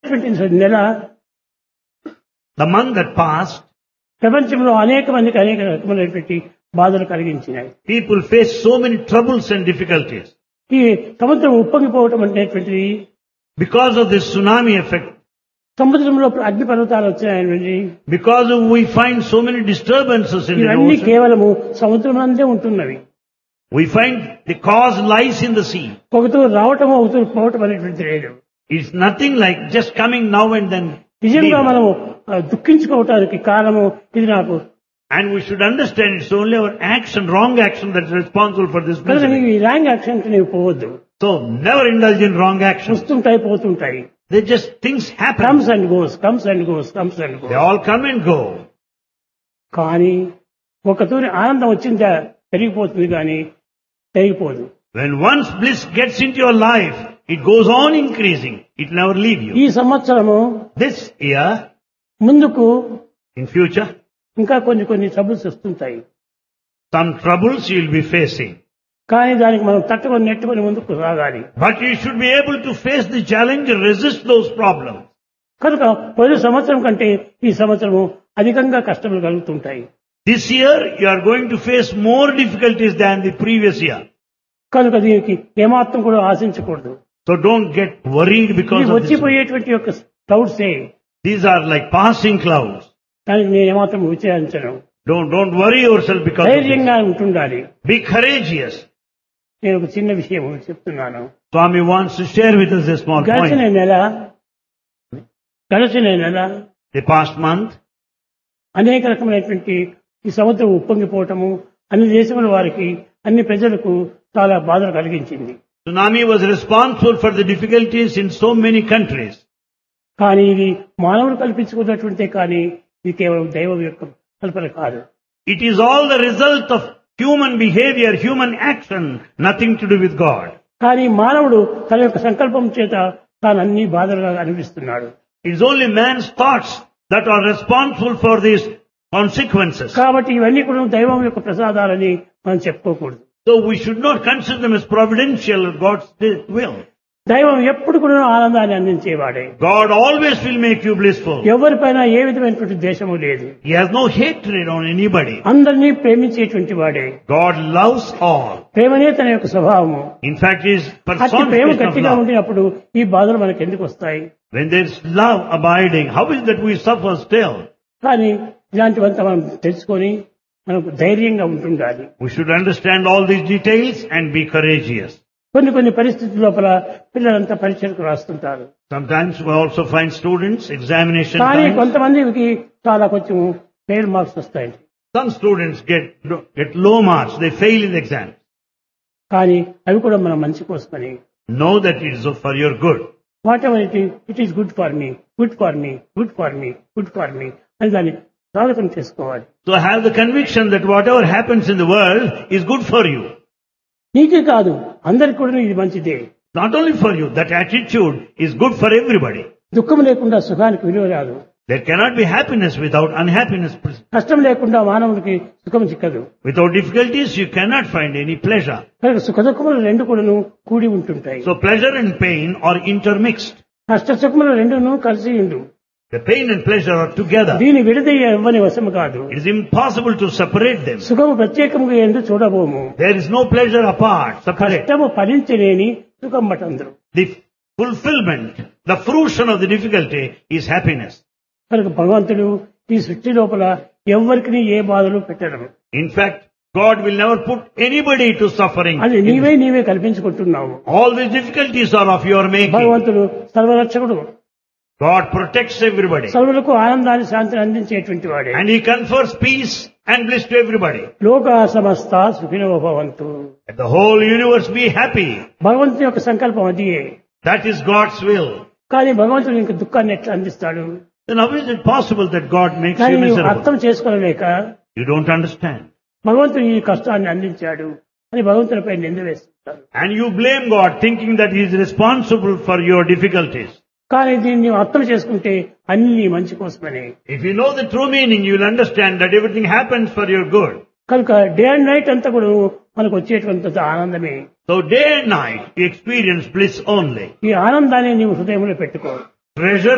ఉన్నటువంటి నెల The month that passed, ప్రపంచంలో అనేక మందికి అనేక రకమైనటువంటి బాధలు కలిగించినాయి people faced so many troubles and difficulties. ఈ సముద్రం ఉప్పొంగిపోవటం అనేటువంటిది Because of this tsunami effect, సముద్రంలో అగ్ని పర్వతాలు వచ్చినాయనండి because of we find so many disturbances in the ఇవన్నీ ocean, కేవలము సముద్రం అందే ఉంటున్నవి we find the cause lies in the sea. ఒకతో రావటం ఒకతో పోవటం అనేటువంటి లేదు It's nothing like just coming now and then. నిజంగా leaving. మనము ఆ, దుఃఖించుకోవటానికి కారణము ఇది నాకు And we should understand it's only our action, wrong action that's responsible for this కనుక misery. నీవు ఈ ర్యాంక్ యాక్షన్ కి నీవు పోవద్దు So never indulge in wrong action. వస్తుంటాయి పోతుంటాయి They just, things happen. Comes and goes comes and goes comes and They goes all come and go. కానీ ఒకతోని ఆనందం వచ్చిందా పెరిగిపోతుంది కానీ పెరిగిపోదు When once bliss gets into your life, it goes on increasing. It never leave you. ఈ సంవత్సరము This year, ముందుకు in future, ఇంకా కొన్ని కొన్ని ట్రబుల్స్ వస్తుంటాయి some troubles you'll be facing. కానీ దానికి మనం తట్టుకొని నెట్టుకొని ముందుకు సాగాలి But you should be able to face the challenge and resist those problems. కనుక పోయిన సంవత్సరం కంటే ఈ సంవత్సరము అధికంగా కష్టములు కలుగుతుంటాయి This year, you are going to face more difficulties than the previous year. కనుక దీనికి ఏమాత్రం కూడా ఆశించకూడదు So don't get worried because ఇది of this. వచ్చిపోయేటువంటి యొక్క క్లౌడ్సే These are like passing clouds. దానికి నేను ఏమాత్రం విచారించను Don't, don't worry yourself because of this. ధైర్యంగా ఉంటుండాలి Be courageous. నేను ఒక చిన్న విషయం చెప్తున్నాను Swami wants to share with us a small గడిచిన point. నెల గడిచిన నెల The past month, అనేక రకమైనటువంటి ఈ సముద్రం ఉప్పొంగిపోవటము అన్ని దేశముల వారికి అన్ని ప్రజలకు చాలా బాధలు కలిగించింది tsunami was responsible for the difficulties in so many countries. కానీ ఇది మానవులు కల్పించుకున్నటువంటిదే కానీ ఇది కేవలం దైవం యొక్క కల్పన కాదు It is all the result of human behavior, human action, nothing to do with God. కానీ మానవుడు తన యొక్క సంకల్పం చేత తాను అన్ని బాధలుగా అనిపిస్తున్నాడు It is only man's thoughts that are responsible for these consequences. కాబట్టి ఇవన్నీ కూడా దైవం యొక్క ప్రసాదాలని మనం చెప్పుకోకూడదు So we should not consider them as providential or God's will. దైవం ఎప్పుడు కూడా ఆనందాన్ని అందించేవాడే God always will make you blissful. ఎవరిపైన ఏ విధమైనటువంటి ద్వేషము లేదు He has no hatred on anybody. అందరినీ ప్రేమించేటువంటి వాడే God loves all. ప్రేమనే తన యొక్క స్వభావము In fact, He is అట్టి ప్రేమ personification of గట్టిగా love. ఉండినప్పుడు ఈ బాధలు మనకు ఎందుకు వస్తాయి When there is love abiding, how is that we suffer still? కానీ ఇలాంటివంతా మనం తెలుసుకొని మనకు ధైర్యంగా ఉంటుండాలి We should understand all these details and be courageous. కొన్ని కొన్ని పరిస్థితుల లోపల పిల్లలంతా పరీక్షలకు రాస్తుంటారు Sometimes we also find students, examination కానీ times. కొంతమందికి చాలా కొంచెం ఫెయిల్ మార్క్స్ వస్తాయి Some students get, get low marks, they fail in the exam. కానీ అవి కూడా మన మంచి కోసమని Know that it is for your good. Whatever it it is good for me good for me good for me good for me అని దాన్ని సాధకం చేసుకోవాలి So have the conviction that whatever happens in the world is good for you. నీకే కాదు అందరికి కూడా ఇది మంచిదే Not only for you, that attitude is good for everybody. దుఃఖం లేకుండా సుఖానికి విలువ రాదు There cannot be happiness without unhappiness. కష్టం లేకుండా మానవుడికి సుఖం చిక్కదు Without difficulties, you cannot find any pleasure. కనుక సుఖ దుఃఖములు రెండు కూడాను కూడి ఉంటుంటాయి So pleasure and pain are intermixed. కష్ట సుఖములు రెండును కలిసి ఉండు The pain and pleasure are together. దీని విడదయ్య ఇవ్వని వశము కాదు It is impossible to separate them. సుఖము ప్రత్యేకముగా ఎందు చూడబోము There is no pleasure apart, separate. కష్టము ఫలించలేని సుఖం బటందరు The fulfillment, the fruition of the difficulty is happiness. కనుక భగవంతుడు ఈ సృష్టి లోపల ఎవరికి ఏ బాధలు పెట్టడం In fact, God will never put anybody to suffering. అది నీవే నీవే కల్పించుకుంటున్నావు All these difficulties are of your making. భగవంతుడు సర్వరక్షకుడు God protects everybody. సర్వులకు ఆనందాన్ని శాంతిని అందించేటువంటి వాడే And He confers peace and bliss to everybody. లోక సమస్త సుఖినో భవంతు Let the whole universe be happy. భగవంతుని యొక్క సంకల్పం అదియే That is God's will. కానీ భగవంతుడు ఇంక దుఃఖాన్ని ఎట్లా అందిస్తాడు Then how is it possible that God makes కానీ you నీవు miserable? అర్థం చేసుకోలేక You don't understand. భగవంతుడు ఈ కష్టాన్ని అందించాడు అని భగవంతునిపై నింద వేస్తుంటారు And you blame God thinking that He is responsible for your difficulties. కానీ దీన్ని నీవు అర్థం చేసుకుంటే అన్ని నీ మంచి కోసమని If you know the true meaning, you will understand that everything happens for your good. కనుక డే అండ్ నైట్ అంతా కూడా మనకు వచ్చేటువంటి ఆనందమే So day and night you experience bliss only. ఈ ఆనందాన్ని నీవు హృదయంలో పెట్టుకో Treasure